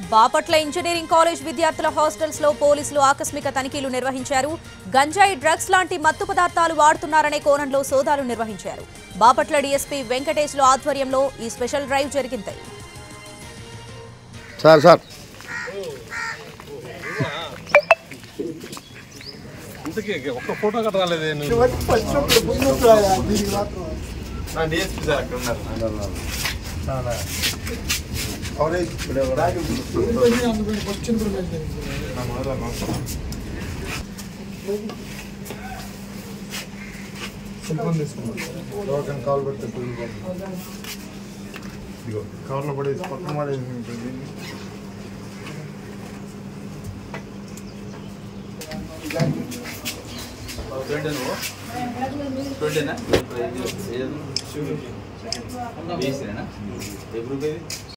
Bapatla engineering college విద్యార్థుల hostels లో పోలీసులు ఆకస్మిక తనిఖీలు నిర్వహించారు గంజాయి డ్రగ్స్ లాంటి మత్తు పదార్థాలు వాడుతున్నారనే కోణంలో సోదాలు నిర్వహించారు బాపట్ల డీఎస్పీ వెంకటేశ్ల ఆధ్వర్యంలో ఈ స్పెషల్ డ్రైవ్ జరిగింది సార్ సార్ ఇంతకీ ఒక్క ఫోటో కట్ట రాలేదే నువ్వు డిఎస్పీ సార్ అక్కడ ఉన్నారు కాల్ పెడితే ఇదిగో కవర్లో పడేసి పక్కన పడేసి ఉంటుంది ఫ్రెండ్ నువ్వు ఫ్రెండేనా బీసీనా ఏ గ్రూప్ ఇది